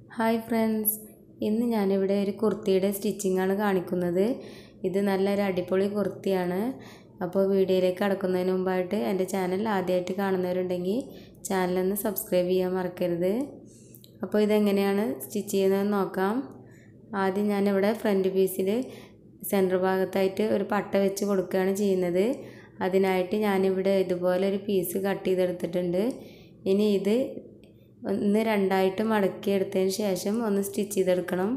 hi friends ഇന്ന് ഞാനിവിടെ ഒരു കുർത്തിയുടെ സ്റ്റിച്ചിങ് ആണ് കാണിക്കുന്നത് ഇത് നല്ലൊരു അടിപൊളി കുർത്തിയാണ് അപ്പോൾ വീഡിയോയിലേക്ക് കടക്കുന്നതിന് മുമ്പായിട്ട് എൻ്റെ ചാനൽ ആദ്യമായിട്ട് കാണുന്നവരുണ്ടെങ്കിൽ ചാനലൊന്ന് സബ്സ്ക്രൈബ് ചെയ്യാൻ മറക്കരുത് അപ്പോൾ ഇതെങ്ങനെയാണ് സ്റ്റിച്ച് ചെയ്യുന്നതെന്ന് നോക്കാം ആദ്യം ഞാനിവിടെ ഫ്രണ്ട് പീസിൽ സെൻറ്റർ ഭാഗത്തായിട്ട് ഒരു പട്ട വെച്ച് കൊടുക്കുകയാണ് ചെയ്യുന്നത് അതിനായിട്ട് ഞാനിവിടെ ഇതുപോലെ ഒരു പീസ് കട്ട് ചെയ്തെടുത്തിട്ടുണ്ട് ഇനി ഇത് ഒന്ന് രണ്ടായിട്ട് മടക്കി എടുത്തതിന് ശേഷം ഒന്ന് സ്റ്റിച്ച് ചെയ്തെടുക്കണം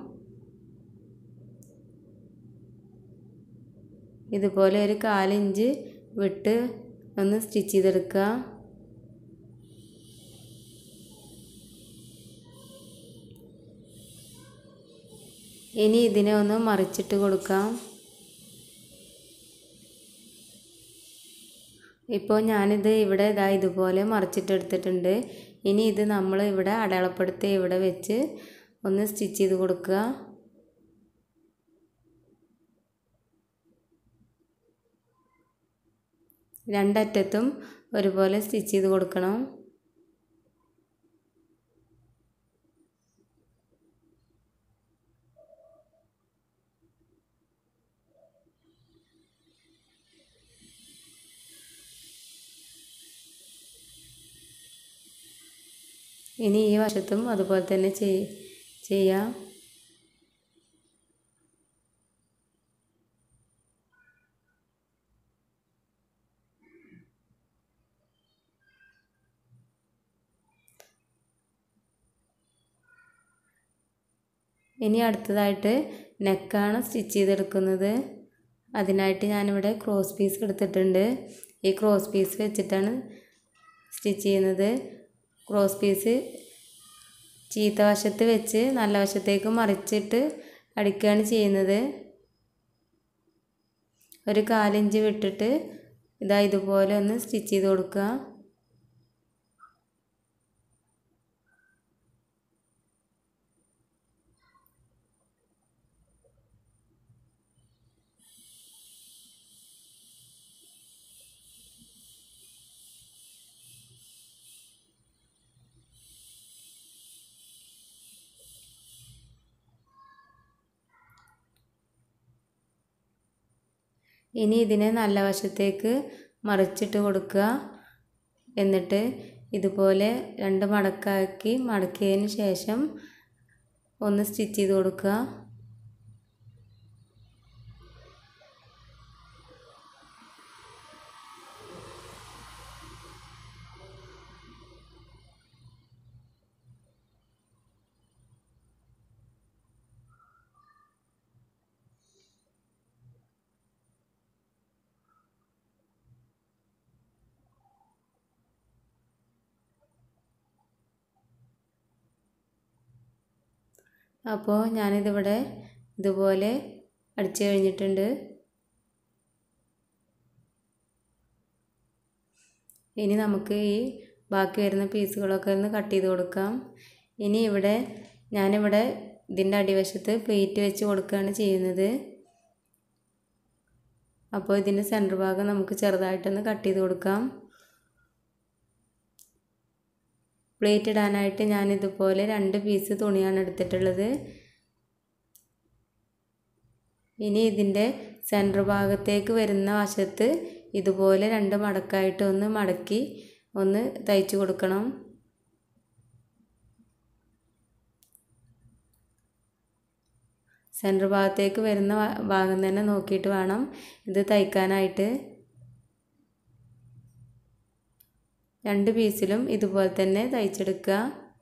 ഇതുപോലെ ഒരു കാലിഞ്ച് വിട്ട് ഒന്ന് സ്റ്റിച്ച് ചെയ്തെടുക്കുക ഇനി ഇതിനെ ഒന്ന് മറിച്ചിട്ട് കൊടുക്കാം ഇപ്പോൾ ഞാനിത് ഇവിടെ ഇതാ ഇതുപോലെ മറിച്ചിട്ടെടുത്തിട്ടുണ്ട് ഇനി ഇത് നമ്മൾ ഇവിടെ അടയാളപ്പെടുത്തി ഇവിടെ വെച്ച് ഒന്ന് സ്റ്റിച്ച് ചെയ്ത് കൊടുക്കുക രണ്ടറ്റത്തും ഒരുപോലെ സ്റ്റിച്ച് ചെയ്ത് കൊടുക്കണം ഇനി ഈ വശത്തും അതുപോലെ തന്നെ ചെയ് ചെയ്യാം ഇനി അടുത്തതായിട്ട് നെക്കാണ് സ്റ്റിച്ച് ചെയ്തെടുക്കുന്നത് അതിനായിട്ട് ഞാനിവിടെ ക്രോസ് പീസ് എടുത്തിട്ടുണ്ട് ഈ ക്രോസ് പീസ് വെച്ചിട്ടാണ് സ്റ്റിച്ച് ചെയ്യുന്നത് ക്രോസ് പീസ് ചീത്ത വശത്ത് വെച്ച് നല്ല വശത്തേക്ക് മറിച്ചിട്ട് അടിക്കുകയാണ് ചെയ്യുന്നത് ഒരു കാലിഞ്ച് വിട്ടിട്ട് ഇതാ ഇതുപോലെ ഒന്ന് സ്റ്റിച്ച് ചെയ്ത് കൊടുക്കുക ഇനി ഇതിനെ നല്ല വശത്തേക്ക് മറിച്ചിട്ട് കൊടുക്കുക എന്നിട്ട് ഇതുപോലെ രണ്ട് മടക്കാക്കി മടക്കിയതിന് ശേഷം ഒന്ന് സ്റ്റിച്ച് ചെയ്ത് കൊടുക്കുക അപ്പോൾ ഞാനിതിവിടെ ഇതുപോലെ അടിച്ചു കഴിഞ്ഞിട്ടുണ്ട് ഇനി നമുക്ക് ഈ ബാക്കി വരുന്ന പീസുകളൊക്കെ ഒന്ന് കട്ട് ചെയ്ത് കൊടുക്കാം ഇനി ഇവിടെ ഞാനിവിടെ ഇതിൻ്റെ അടിവശത്ത് പ്ലേറ്റ് വെച്ച് കൊടുക്കുകയാണ് ചെയ്യുന്നത് അപ്പോൾ ഇതിൻ്റെ സെൻറ്റർ ഭാഗം നമുക്ക് ചെറുതായിട്ടൊന്ന് കട്ട് ചെയ്ത് കൊടുക്കാം പ്ലേറ്റ് ഇടാനായിട്ട് ഞാൻ ഇതുപോലെ രണ്ട് പീസ് തുണിയാണ് എടുത്തിട്ടുള്ളത് ഇനി ഇതിൻ്റെ സെൻറ്റർ ഭാഗത്തേക്ക് വരുന്ന വശത്ത് ഇതുപോലെ രണ്ട് മടക്കായിട്ട് ഒന്ന് മടക്കി ഒന്ന് തയ്ച്ചു കൊടുക്കണം സെൻറ്റർ ഭാഗത്തേക്ക് വരുന്ന ഭാഗം തന്നെ നോക്കിയിട്ട് വേണം ഇത് തയ്ക്കാനായിട്ട് രണ്ട് പീസിലും ഇതുപോലെ തന്നെ തയ്ച്ചെടുക്കുക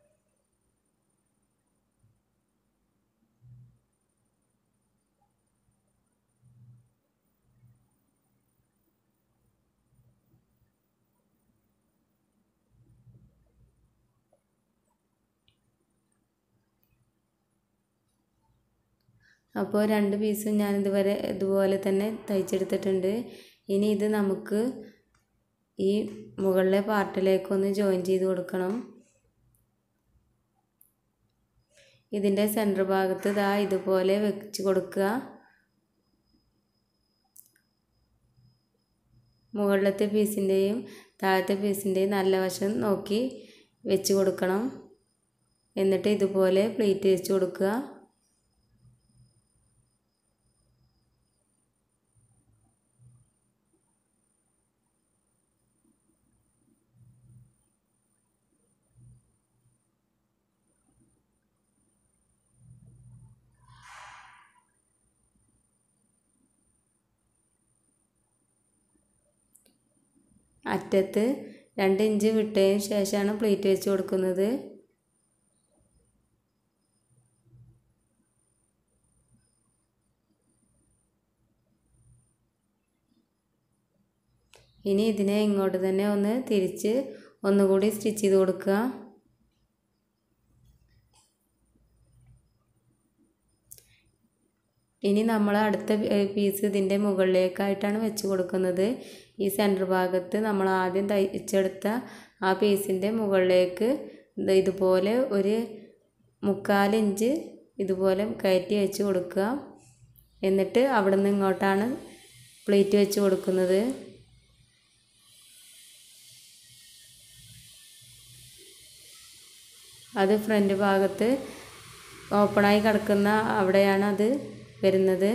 അപ്പോൾ രണ്ട് പീസും ഞാൻ ഇതുവരെ ഇതുപോലെ തന്നെ തയ്ച്ചെടുത്തിട്ടുണ്ട് ഇനി ഇത് നമുക്ക് ഈ മുകളിലെ പാർട്ടിലേക്കൊന്ന് ജോയിൻ ചെയ്ത് കൊടുക്കണം ഇതിൻ്റെ സെൻറ്റർ ഭാഗത്ത് ഇതാ ഇതുപോലെ വെച്ച് കൊടുക്കുക മുകളിലത്തെ പീസിൻ്റെയും താഴത്തെ പീസിൻ്റെയും നല്ല വശം നോക്കി വെച്ച് കൊടുക്കണം എന്നിട്ട് ഇതുപോലെ പ്ലേറ്റ് വെച്ച് കൊടുക്കുക അറ്റത്ത് രണ്ട് ഇഞ്ച് വിട്ടതിന് ശേഷമാണ് പ്ലേറ്റ് വെച്ച് കൊടുക്കുന്നത് ഇനി ഇതിനെ ഇങ്ങോട്ട് തന്നെ ഒന്ന് തിരിച്ച് ഒന്നുകൂടി സ്റ്റിച്ച് ചെയ്ത് കൊടുക്കുക ഇനി നമ്മൾ അടുത്ത പീസ് ഇതിൻ്റെ മുകളിലേക്കായിട്ടാണ് വെച്ച് കൊടുക്കുന്നത് ഈ സെൻറ്റർ ഭാഗത്ത് നമ്മൾ ആദ്യം തയ്ച്ചെടുത്ത ആ പീസിൻ്റെ മുകളിലേക്ക് ഇതുപോലെ ഒരു മുക്കാലിഞ്ച് ഇതുപോലെ കയറ്റി വെച്ച് കൊടുക്കുക എന്നിട്ട് അവിടെ നിന്ന് ഇങ്ങോട്ടാണ് പ്ലേറ്റ് വെച്ച് കൊടുക്കുന്നത് അത് ഫ്രണ്ട് ഭാഗത്ത് ഓപ്പണായി കിടക്കുന്ന അവിടെയാണ് അത് വരുന്നത്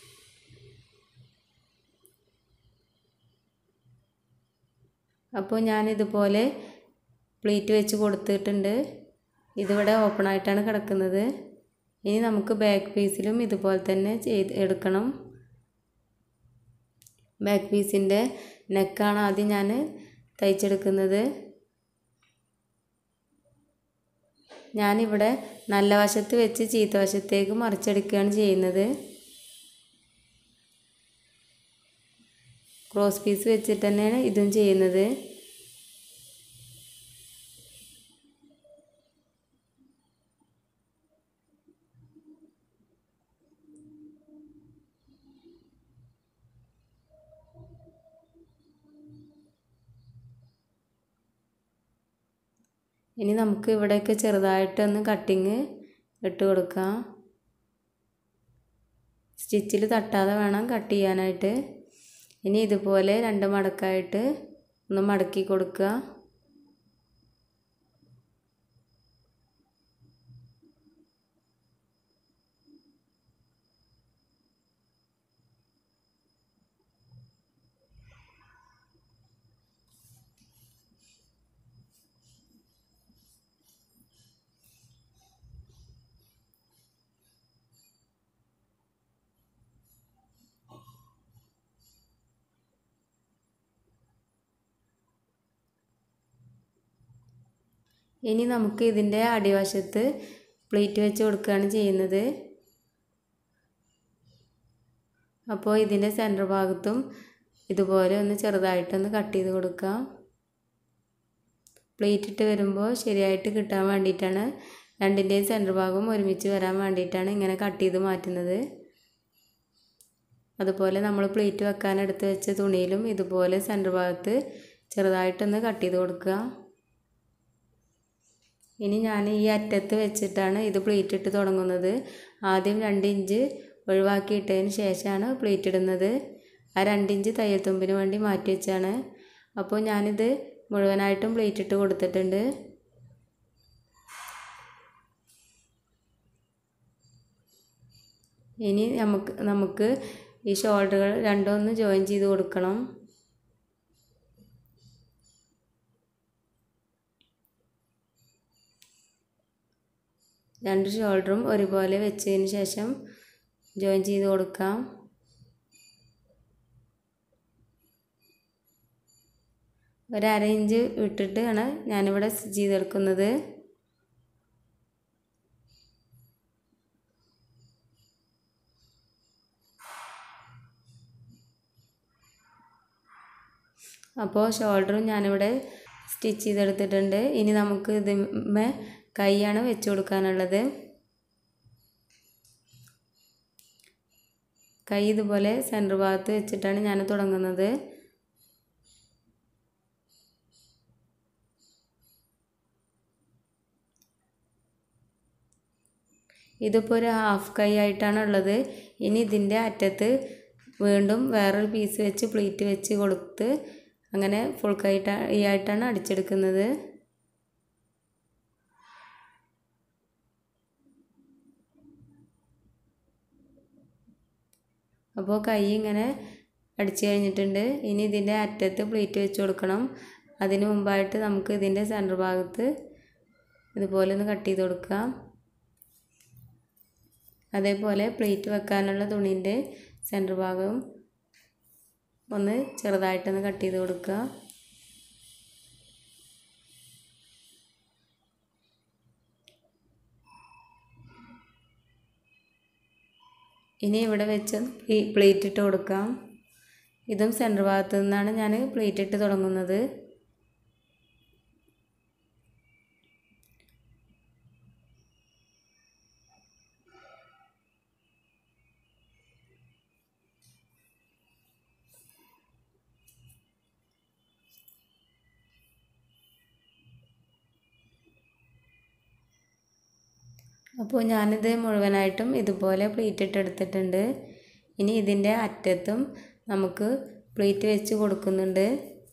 അപ്പോൾ ഞാനിതുപോലെ പ്ലേറ്റ് വെച്ച് കൊടുത്തിട്ടുണ്ട് ഇതിവിടെ ഓപ്പൺ ആയിട്ടാണ് കിടക്കുന്നത് ഇനി നമുക്ക് ബാക്ക് പീസിലും ഇതുപോലെ തന്നെ ചെയ്ത് എടുക്കണം ബാക്ക് പീസിൻ്റെ നെക്കാണ് ആദ്യം ഞാൻ തയ്ച്ചെടുക്കുന്നത് ഞാനിവിടെ നല്ല വശത്ത് വെച്ച് ചീത്ത വശത്തേക്ക് മറിച്ചെടുക്കുകയാണ് ചെയ്യുന്നത് ക്രോസ് പീസ് വെച്ചിട്ട് തന്നെയാണ് ഇതും ചെയ്യുന്നത് ഇനി നമുക്ക് ഇവിടെയൊക്കെ ചെറുതായിട്ടൊന്ന് കട്ടിങ് ഇട്ട് കൊടുക്കാം സ്റ്റിച്ചിൽ തട്ടാതെ വേണം കട്ട് ചെയ്യാനായിട്ട് ഇനി ഇതുപോലെ രണ്ട് മടക്കായിട്ട് ഒന്ന് മടക്കി കൊടുക്കുക ഇനി നമുക്ക് ഇതിൻ്റെ അടിവശത്ത് പ്ലേറ്റ് വെച്ച് കൊടുക്കുകയാണ് ചെയ്യുന്നത് അപ്പോൾ ഇതിൻ്റെ സെൻറ്റർ ഭാഗത്തും ഇതുപോലെ ഒന്ന് ചെറുതായിട്ടൊന്ന് കട്ട് ചെയ്ത് കൊടുക്കാം പ്ലേറ്റ് ഇട്ട് വരുമ്പോൾ ശരിയായിട്ട് കിട്ടാൻ വേണ്ടിയിട്ടാണ് രണ്ടിൻ്റെയും സെൻറ്റർ ഭാഗം ഒരുമിച്ച് വരാൻ വേണ്ടിയിട്ടാണ് ഇങ്ങനെ കട്ട് ചെയ്ത് മാറ്റുന്നത് അതുപോലെ നമ്മൾ പ്ലേറ്റ് വെക്കാൻ എടുത്ത് വെച്ച തുണിയിലും ഇതുപോലെ സെൻറ്റർ ഭാഗത്ത് ചെറുതായിട്ടൊന്ന് കട്ട് ചെയ്ത് കൊടുക്കുക ഇനി ഞാൻ ഈ അറ്റത്ത് വെച്ചിട്ടാണ് ഇത് പ്ലേറ്റ് ഇട്ട് തുടങ്ങുന്നത് ആദ്യം രണ്ട് ഇഞ്ച് ഒഴിവാക്കിയിട്ടതിന് ശേഷമാണ് പ്ലേറ്റ് ഇടുന്നത് ആ രണ്ട് ഇഞ്ച് തയ്യൽ തുമ്പിന് വേണ്ടി മാറ്റി വെച്ചാണ് അപ്പോൾ ഞാനിത് മുഴുവനായിട്ടും പ്ലേറ്റ് ഇട്ട് കൊടുത്തിട്ടുണ്ട് ഇനി നമുക്ക് നമുക്ക് ഈ ഷോൾഡറുകൾ രണ്ടും ഒന്ന് ജോയിൻ ചെയ്ത് കൊടുക്കണം രണ്ട് ഷോൾഡറും ഒരുപോലെ വെച്ചതിന് ശേഷം ജോയിൻ ചെയ്ത് കൊടുക്കാം ഒരു അര ഇഞ്ച് വിട്ടിട്ടാണ് ഞാനിവിടെ സ്റ്റിച്ച് ചെയ്തെടുക്കുന്നത് അപ്പോൾ ഷോൾഡറും ഞാനിവിടെ സ്റ്റിച്ച് ചെയ്തെടുത്തിട്ടുണ്ട് ഇനി നമുക്ക് ഇതിന്മേ കൈയാണ് വെച്ച് കൊടുക്കാനുള്ളത് കൈ ഇതുപോലെ സെൻറ്റർ ഭാഗത്ത് വെച്ചിട്ടാണ് ഞാൻ തുടങ്ങുന്നത് ഇതിപ്പോൾ ഒരു ഹാഫ് കൈ ആയിട്ടാണ് ഉള്ളത് ഇനി ഇതിൻ്റെ അറ്റത്ത് വീണ്ടും വേറൊരു പീസ് വെച്ച് പ്ലീറ്റ് വെച്ച് കൊടുത്ത് അങ്ങനെ ഫുൾ കൈ ആയിട്ടാണ് അടിച്ചെടുക്കുന്നത് അപ്പോൾ കൈ ഇങ്ങനെ അടിച്ചു കഴിഞ്ഞിട്ടുണ്ട് ഇനി ഇതിൻ്റെ അറ്റത്ത് പ്ലേറ്റ് വെച്ച് കൊടുക്കണം അതിന് മുമ്പായിട്ട് നമുക്ക് ഇതിൻ്റെ സെൻറ്റർ ഭാഗത്ത് ഇതുപോലെ ഒന്ന് കട്ട് ചെയ്ത് കൊടുക്കാം അതേപോലെ പ്ലേറ്റ് വെക്കാനുള്ള തുണീൻ്റെ സെൻറ്റർ ഭാഗവും ഒന്ന് ചെറുതായിട്ടൊന്ന് കട്ട് ചെയ്ത് കൊടുക്കുക ഇനി ഇവിടെ വെച്ച് പ്ലേറ്റ് ഇട്ട് കൊടുക്കാം ഇതും സെൻറ്റർ ഭാഗത്തു നിന്നാണ് ഞാൻ പ്ലേറ്റ് ഇട്ട് തുടങ്ങുന്നത് അപ്പോൾ ഞാനിത് മുഴുവനായിട്ടും ഇതുപോലെ പ്ലേറ്റ് ഇട്ട് എടുത്തിട്ടുണ്ട് ഇനി ഇതിൻ്റെ അറ്റത്തും നമുക്ക് പ്ലേറ്റ് വെച്ച് കൊടുക്കുന്നുണ്ട്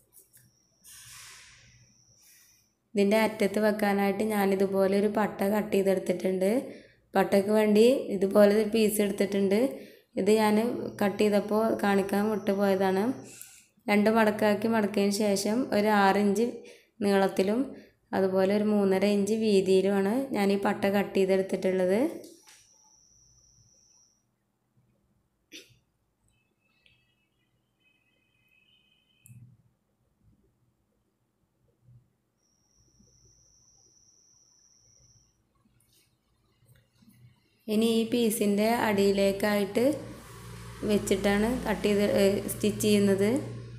ഇതിൻ്റെ അറ്റത്ത് വെക്കാനായിട്ട് ഞാനിതുപോലെ ഒരു പട്ട കട്ട് ചെയ്തെടുത്തിട്ടുണ്ട് പട്ടയ്ക്ക് വേണ്ടി ഇതുപോലെ ഒരു പീസ് എടുത്തിട്ടുണ്ട് ഇത് ഞാൻ കട്ട് ചെയ്തപ്പോൾ കാണിക്കാൻ വിട്ടുപോയതാണ് രണ്ട് മടക്കാക്കി മടക്കിയതിന് ശേഷം ഒരു ആറ് ഇഞ്ച് നീളത്തിലും അതുപോലെ ഒരു മൂന്നര ഇഞ്ച് വീതിയിലുമാണ് ഞാൻ ഈ പട്ട കട്ട് ചെയ്തെടുത്തിട്ടുള്ളത് ഇനി ഈ പീസിൻ്റെ അടിയിലേക്കായിട്ട് വെച്ചിട്ടാണ് കട്ട് ചെയ്ത് സ്റ്റിച്ച് ചെയ്യുന്നത്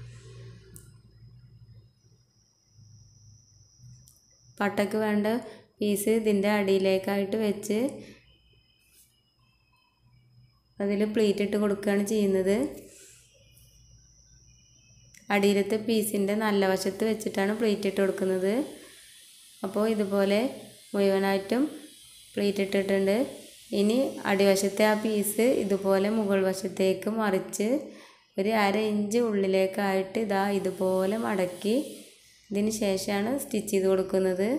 പട്ടയ്ക്ക് വേണ്ട പീസ് ഇതിൻ്റെ അടിയിലേക്കായിട്ട് വെച്ച് അതിൽ പ്ലേറ്റ് ഇട്ട് കൊടുക്കുകയാണ് ചെയ്യുന്നത് അടിയിലത്തെ പീസിൻ്റെ നല്ല വശത്ത് വെച്ചിട്ടാണ് പ്ലേറ്റ് ഇട്ട് കൊടുക്കുന്നത് അപ്പോൾ ഇതുപോലെ മുഴുവനായിട്ടും പ്ലേറ്റ് ഇട്ടിട്ടുണ്ട് ഇനി അടിവശത്തെ ആ പീസ് ഇതുപോലെ മുകൾ വശത്തേക്ക് മറിച്ച് ഒരു അര ഇഞ്ച് ഉള്ളിലേക്കായിട്ട് ഇതാ ഇതുപോലെ മടക്കി ഇതിന് ശേഷമാണ് സ്റ്റിച്ച് ചെയ്ത് കൊടുക്കുന്നത്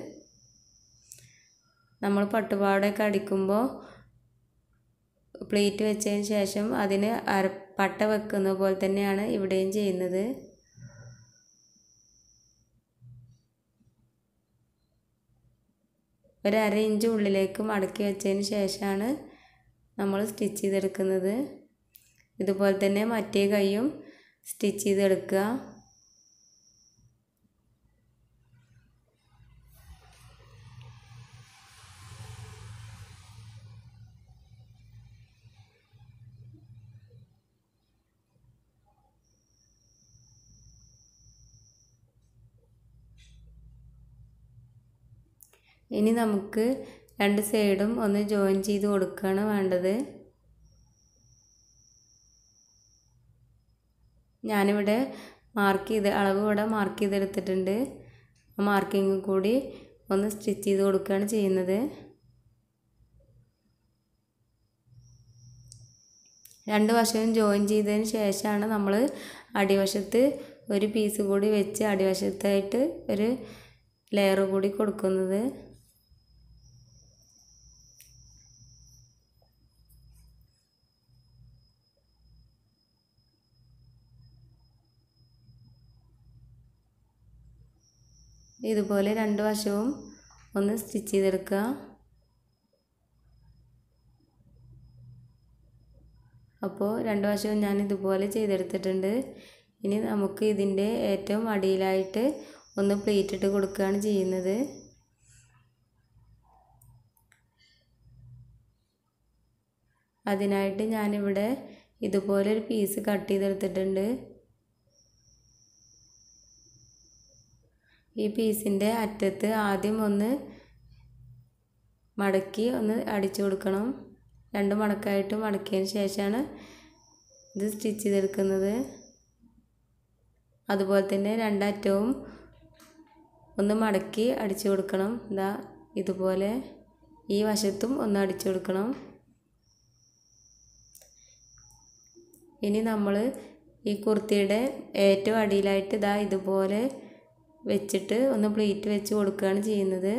നമ്മൾ പട്ടുപാടൊക്കെ അടിക്കുമ്പോൾ പ്ലേറ്റ് വെച്ചതിന് ശേഷം അതിന് അര പട്ട വെക്കുന്ന പോലെ തന്നെയാണ് ഇവിടെയും ചെയ്യുന്നത് ഒരു അര ഇഞ്ച് ഉള്ളിലേക്ക് മടക്കി വെച്ചതിന് ശേഷമാണ് നമ്മൾ സ്റ്റിച്ച് ചെയ്തെടുക്കുന്നത് ഇതുപോലെ തന്നെ മറ്റേ കൈയും സ്റ്റിച്ച് ചെയ്തെടുക്കുക ഇനി നമുക്ക് രണ്ട് സൈഡും ഒന്ന് ജോയിൻ ചെയ്ത് കൊടുക്കുകയാണ് വേണ്ടത് ഞാനിവിടെ മാർക്ക് ചെയ്ത് അളവ് ഇവിടെ മാർക്ക് ചെയ്തെടുത്തിട്ടുണ്ട് ആ മാർക്കിങ് കൂടി ഒന്ന് സ്റ്റിച്ച് ചെയ്ത് കൊടുക്കുകയാണ് ചെയ്യുന്നത് രണ്ട് വശവും ജോയിൻ ചെയ്തതിന് ശേഷമാണ് നമ്മൾ അടിവശത്ത് ഒരു പീസ് കൂടി വെച്ച് അടിവശത്തായിട്ട് ഒരു ലെയർ കൂടി കൊടുക്കുന്നത് ഇതുപോലെ രണ്ട് വശവും ഒന്ന് സ്റ്റിച്ച് ചെയ്തെടുക്കുക അപ്പോൾ രണ്ട് വശവും ഞാൻ ഇതുപോലെ ചെയ്തെടുത്തിട്ടുണ്ട് ഇനി നമുക്ക് ഇതിൻ്റെ ഏറ്റവും അടിയിലായിട്ട് ഒന്ന് പ്ലേറ്റ് ഇട്ട് കൊടുക്കുകയാണ് ചെയ്യുന്നത് അതിനായിട്ട് ഞാനിവിടെ ഇതുപോലെ ഒരു പീസ് കട്ട് ചെയ്തെടുത്തിട്ടുണ്ട് ഈ പീസിൻ്റെ അറ്റത്ത് ആദ്യം ഒന്ന് മടക്കി ഒന്ന് അടിച്ചു കൊടുക്കണം രണ്ട് മടക്കായിട്ട് മടക്കിയതിന് ശേഷമാണ് ഇത് സ്റ്റിച്ച് ചെയ്തെടുക്കുന്നത് അതുപോലെ തന്നെ രണ്ടറ്റവും ഒന്ന് മടക്കി അടിച്ചു കൊടുക്കണം ഇതാ ഇതുപോലെ ഈ വശത്തും ഒന്ന് അടിച്ചു കൊടുക്കണം ഇനി നമ്മൾ ഈ കുർത്തിയുടെ ഏറ്റവും അടിയിലായിട്ട് ഇതാ ഇതുപോലെ വെച്ചിട്ട് ഒന്ന് പ്ലേറ്റ് വെച്ച് കൊടുക്കുകയാണ് ചെയ്യുന്നത്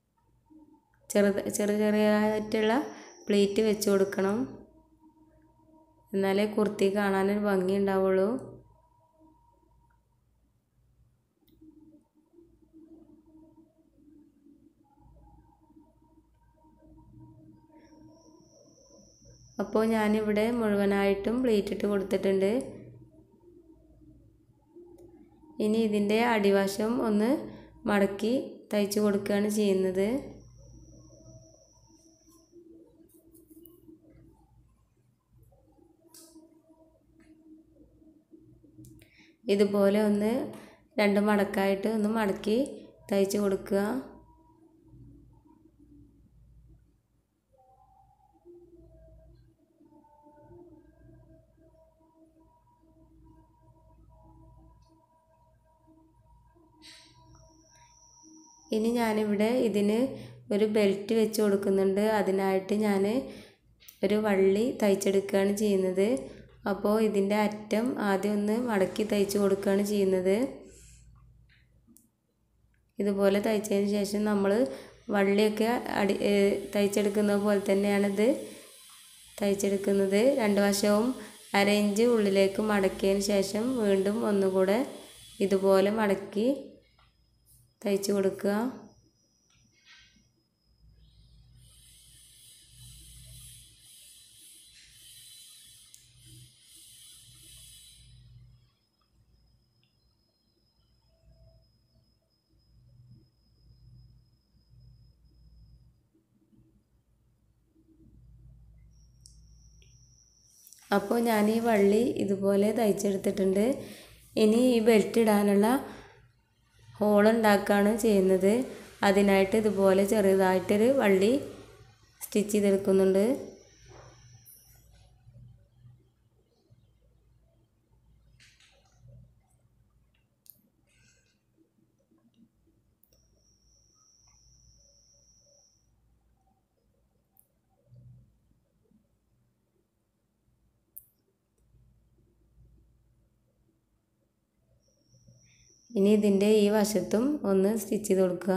ചെറുത് ചെറിയ ചെറിയതായിട്ടുള്ള പ്ലേറ്റ് വെച്ച് കൊടുക്കണം എന്നാലേ കുർത്തി കാണാനൊരു ഭംഗി ഉണ്ടാവുള്ളൂ അപ്പോൾ ഞാനിവിടെ മുഴുവനായിട്ടും പ്ലീറ്റ് ഇട്ട് കൊടുത്തിട്ടുണ്ട് ഇനി ഇതിൻ്റെ അടിവശം ഒന്ന് മടക്കി തയ്ച്ച് കൊടുക്കുകയാണ് ചെയ്യുന്നത് ഇതുപോലെ ഒന്ന് രണ്ട് മടക്കായിട്ട് ഒന്ന് മടക്കി തയ്ച്ച് കൊടുക്കുക ഇനി ഞാനിവിടെ ഇതിന് ഒരു ബെൽറ്റ് വെച്ച് കൊടുക്കുന്നുണ്ട് അതിനായിട്ട് ഞാൻ ഒരു വള്ളി തയ്ച്ചെടുക്കുകയാണ് ചെയ്യുന്നത് അപ്പോൾ ഇതിൻ്റെ അറ്റം ആദ്യം ഒന്ന് മടക്കി തയ്ച്ച് കൊടുക്കുകയാണ് ചെയ്യുന്നത് ഇതുപോലെ തയ്ച്ചതിന് ശേഷം നമ്മൾ വള്ളിയൊക്കെ അടി തയ്ച്ചെടുക്കുന്നത് പോലെ തന്നെയാണിത് തയ്ച്ചെടുക്കുന്നത് രണ്ട് വശവും അരയിഞ്ച് ഉള്ളിലേക്ക് മടക്കിയതിന് ശേഷം വീണ്ടും ഒന്നുകൂടെ ഇതുപോലെ മടക്കി തയ്ച്ച് കൊടുക്കുക അപ്പോൾ ഞാൻ ഈ വള്ളി ഇതുപോലെ തയ്ച്ചെടുത്തിട്ടുണ്ട് ഇനി ഈ ബെൽറ്റ് ഇടാനുള്ള ഹോൾ ഉണ്ടാക്കുകയാണ് ചെയ്യുന്നത് അതിനായിട്ട് ഇതുപോലെ ചെറുതായിട്ടൊരു വള്ളി സ്റ്റിച്ച് ചെയ്തെടുക്കുന്നുണ്ട് ഇനി ഇതിൻ്റെ ഈ വശത്തും ഒന്ന് സ്റ്റിച്ച് ചെയ്ത് കൊടുക്കുക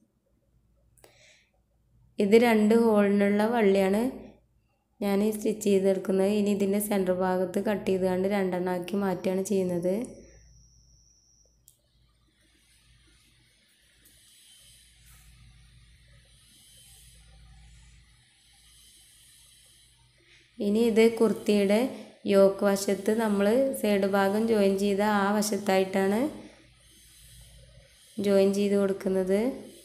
ഇത് രണ്ട് ഹോളിനുള്ള വള്ളിയാണ് ഞാൻ ഈ സ്റ്റിച്ച് ചെയ്തെടുക്കുന്നത് ഇനി ഇതിൻ്റെ സെൻറ്റർ ഭാഗത്ത് കട്ട് ചെയ്തുകൊണ്ട് രണ്ടെണ്ണമാക്കി മാറ്റുകയാണ് ചെയ്യുന്നത് ഇനി ഇത് കുർത്തിയുടെ യോക്ക് വശത്ത് നമ്മൾ സൈഡ് ഭാഗം ജോയിൻ ചെയ്ത ആ വശത്തായിട്ടാണ് ജോയിൻ ചെയ്ത് കൊടുക്കുന്നത്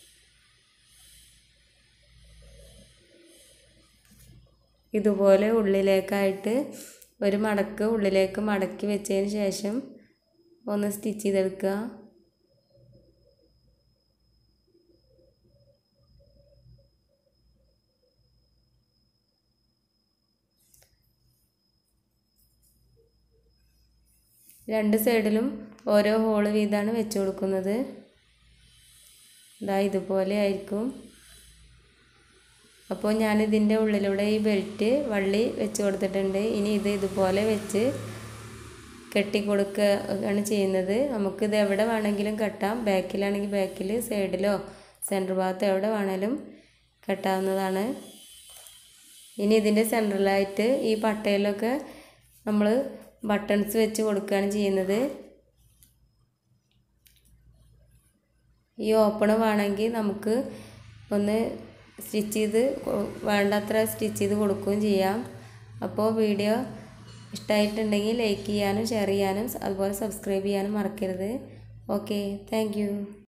ഇതുപോലെ ഉള്ളിലേക്കായിട്ട് ഒരു മടക്ക് ഉള്ളിലേക്ക് മടക്കി വെച്ചതിന് ശേഷം ഒന്ന് സ്റ്റിച്ച് ചെയ്തെടുക്കുക രണ്ട് സൈഡിലും ഓരോ ഹോള് വീതമാണ് വെച്ച് കൊടുക്കുന്നത് ഇതാ ഇതുപോലെ ആയിരിക്കും അപ്പോൾ ഞാനിതിൻ്റെ ഉള്ളിലൂടെ ഈ ബെൽറ്റ് വള്ളി വെച്ച് കൊടുത്തിട്ടുണ്ട് ഇനി ഇത് ഇതുപോലെ വെച്ച് കെട്ടി കൊടുക്കുകയാണ് ചെയ്യുന്നത് നമുക്കിത് എവിടെ വേണമെങ്കിലും കെട്ടാം ബാക്കിലാണെങ്കിൽ ബാക്കിൽ സൈഡിലോ സെൻറ്റർ ഭാഗത്തോ എവിടെ വേണമെങ്കിലും കെട്ടാവുന്നതാണ് ഇനി ഇതിൻ്റെ സെൻറ്ററിലായിട്ട് ഈ പട്ടയിലൊക്കെ നമ്മൾ ബട്ടൺസ് വെച്ച് കൊടുക്കുകയാണ് ചെയ്യുന്നത് ഈ ഓപ്പൺ വേണമെങ്കിൽ നമുക്ക് ഒന്ന് സ്റ്റിച്ച് ചെയ്ത് വേണ്ടത്ര സ്റ്റിച്ച് ചെയ്ത് കൊടുക്കുകയും ചെയ്യാം അപ്പോൾ വീഡിയോ ഇഷ്ടമായിട്ടുണ്ടെങ്കിൽ ലൈക്ക് ചെയ്യാനും ഷെയർ ചെയ്യാനും അതുപോലെ സബ്സ്ക്രൈബ് ചെയ്യാനും മറക്കരുത് ഓക്കെ താങ്ക്